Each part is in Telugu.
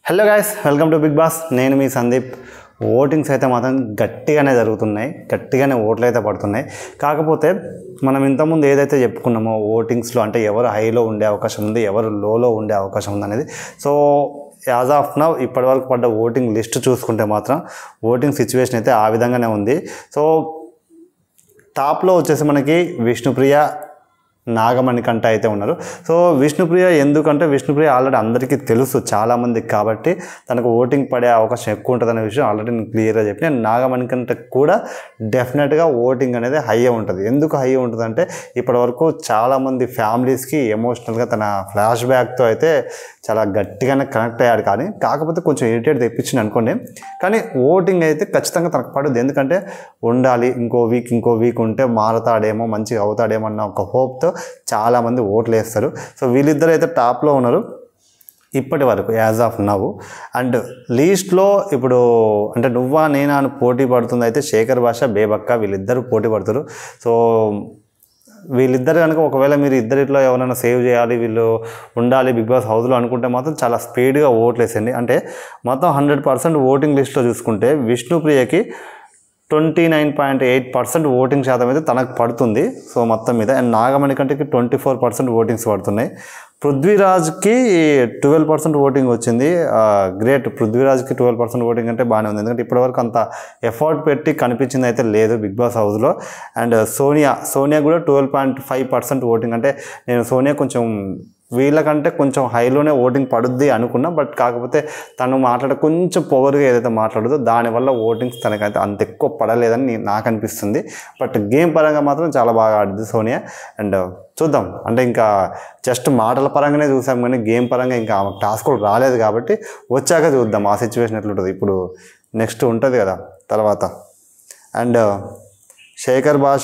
hello guys welcome to Bigg Boss నేను మీ సందీప్ ఓటింగ్స్ అయితే మాత్రం గట్టిగానే జరుగుతున్నాయి గట్టిగానే ఓట్లు అయితే పడుతున్నాయి కాకపోతే మనం ఇంతకుముందు ఏదైతే చెప్పుకున్నామో ఓటింగ్స్లో అంటే ఎవరు హైలో ఉండే అవకాశం ఉంది ఎవరు లోలో ఉండే అవకాశం ఉంది అనేది సో యాజ్ ఆఫ్ నవ్ ఇప్పటివరకు పడ్డ ఓటింగ్ లిస్ట్ చూసుకుంటే మాత్రం ఓటింగ్ సిచ్యువేషన్ అయితే ఆ విధంగానే ఉంది సో టాప్లో వచ్చేసి మనకి విష్ణుప్రియ నాగమణికంట అయితే ఉన్నారు సో విష్ణుప్రియ ఎందుకంటే విష్ణుప్రియ ఆల్రెడీ అందరికీ తెలుసు చాలామందికి కాబట్టి తనకు ఓటింగ్ పడే అవకాశం ఎక్కువ ఉంటుందనే విషయం ఆల్రెడీ నేను క్లియర్గా చెప్పిన నాగమణికంట కూడా డెఫినెట్గా ఓటింగ్ అనేది హై ఉంటుంది ఎందుకు హై ఉంటుందంటే ఇప్పటివరకు చాలామంది ఫ్యామిలీస్కి ఎమోషనల్గా తన ఫ్లాష్ బ్యాక్తో అయితే చాలా గట్టిగానే కనెక్ట్ అయ్యాడు కానీ కాకపోతే కొంచెం ఇరిటేట్ తెప్పించింది అనుకోండి కానీ ఓటింగ్ అయితే ఖచ్చితంగా తనకు పడుద్ది ఎందుకంటే ఉండాలి ఇంకో వీక్ ఇంకో వీక్ ఉంటే మారతాడేమో మంచిగా అవుతాడేమో అన్న ఒక హోప్తో చాలామంది ఓట్లు వేస్తారు సో వీళ్ళిద్దరు అయితే టాప్లో ఉన్నారు ఇప్పటి వరకు యాజ్ ఆఫ్ నవ్ అండ్ లీస్ట్లో ఇప్పుడు అంటే నువ్వా నేనా అని పోటీ పడుతుంది అయితే శేఖర్ భాష బేబక్క వీళ్ళిద్దరు పోటీ పడుతారు సో వీళ్ళిద్దరు కనుక ఒకవేళ మీరు ఇద్దరిట్లో ఎవరైనా సేవ్ చేయాలి వీళ్ళు ఉండాలి బిగ్ బాస్ హౌస్లో అనుకుంటే మాత్రం చాలా స్పీడ్గా ఓట్లు వేసండి అంటే మొత్తం హండ్రెడ్ పర్సెంట్ ఓటింగ్ లిస్ట్లో చూసుకుంటే విష్ణుప్రియకి twenty nine point eight percent voting శాతం అయితే తనకు పడుతుంది సో మొత్తం మీద అండ్ నాగమణి కంటికి ట్వంటీ ఫోర్ పర్సెంట్ ఓటింగ్స్ పడుతున్నాయి పృథ్వీరాజ్కి ట్వెల్వ్ పర్సెంట్ ఓటింగ్ వచ్చింది గ్రేట్ పృథ్వీరాజ్కి ట్వెల్వ్ పర్సెంట్ ఓటింగ్ అంటే బాగానే ఉంది ఎందుకంటే ఇప్పటివరకు అంత ఎఫర్ట్ పెట్టి కనిపించింది అయితే లేదు బిగ్ బాస్ హౌస్లో అండ్ సోనియా సోనియా కూడా twelve point five percent voting అంటే నేను సోనియా కొంచెం వీళ్ళకంటే కొంచెం హైలోనే ఓటింగ్ పడుద్ది అనుకున్నా బట్ కాకపోతే తను మాట్లాడే కొంచెం పొగరుగా ఏదైతే మాట్లాడుదో దానివల్ల ఓటింగ్స్ తనకైతే అంత ఎక్కువ పడలేదని నీ- నాకు అనిపిస్తుంది బట్ గేమ్ పరంగా మాత్రం చాలా బాగా ఆడింది సోనియా అండ్ చూద్దాం అంటే ఇంకా జస్ట్ మాటల పరంగానే చూసాం కానీ గేమ్ పరంగా ఇంకా ఆమెకు టాస్క్ కూడా రాలేదు కాబట్టి వచ్చాక చూద్దాం ఆ సిచ్యువేషన్ ఎట్లుంటుంది ఇప్పుడు నెక్స్ట్ ఉంటుంది కదా తర్వాత and Shekhar Basha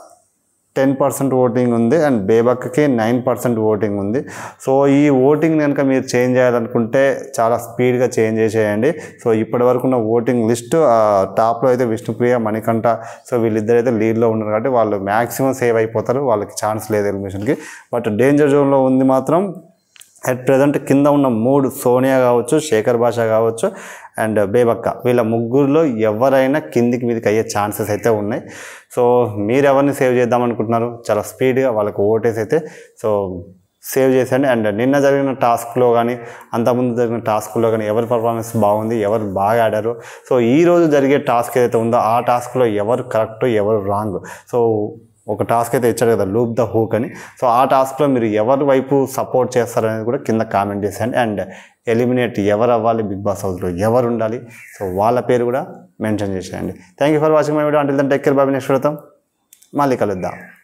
ten percent voting ఉంది అండ్ బేబక్కకి నైన్ పర్సెంట్ ఓటింగ్ ఉంది సో ఈ ఓటింగ్ కనుక మీరు చేంజ్ చేయాలనుకుంటే చాలా స్పీడ్గా చేంజ్ చేసేయండి సో ఇప్పటి వరకు ఉన్న ఓటింగ్ లిస్ట్ టాప్లో అయితే విష్ణుప్రియ మణికంఠ సో వీళ్ళిద్దరైతే లీడ్లో ఉన్నారు కాబట్టి వాళ్ళు మ్యాక్సిమం సేవ్ అయిపోతారు వాళ్ళకి ఛాన్స్ లేదు ఎలిమినేషన్కి బట్ డేంజర్ జోన్లో ఉంది మాత్రం అట్ ప్రజెంట్ కింద ఉన్న మూడు సోనియా కావచ్చు శేఖర్ భాష కావచ్చు అండ్ బేబక్క వీళ్ళ ముగ్గురులో ఎవరైనా కిందికి మీదకి అయ్యే ఛాన్సెస్ అయితే ఉన్నాయి సో మీరు ఎవరిని సేవ్ చేద్దాం అనుకుంటున్నారు చాలా స్పీడ్గా వాళ్ళకి ఓటేసి అయితే సో సేవ్ చేసేయండి అండ్ నిన్న జరిగిన టాస్క్లో కానీ అంతకుముందు జరిగిన టాస్క్లో కానీ ఎవరి పర్ఫార్మెన్స్ బాగుంది ఎవరు బాగా ఆడారు సో ఈ రోజు జరిగే టాస్క్ ఏదైతే ఉందో ఆ టాస్క్లో ఎవరు కరెక్ట్ ఎవరు రాంగ్ సో ఒక టాస్క్ అయితే ఇచ్చాడు కదా లూప్ ద హూక్ అని సో ఆ టాస్క్లో మీరు ఎవరి వైపు సపోర్ట్ చేస్తారనేది కూడా కింద కామెంట్ చేసేయండి అండ్ ఎలిమినేట్ ఎవరు అవ్వాలి బిగ్ బాస్ హౌస్లో ఎవరు ఉండాలి సో వాళ్ళ పేరు కూడా మెన్షన్ చేసేయండి thank you for watching my video అంటే టెక్ కేర్ బాబీ నెక్స్ట్ పెడతాం మళ్ళీ కలుద్దాం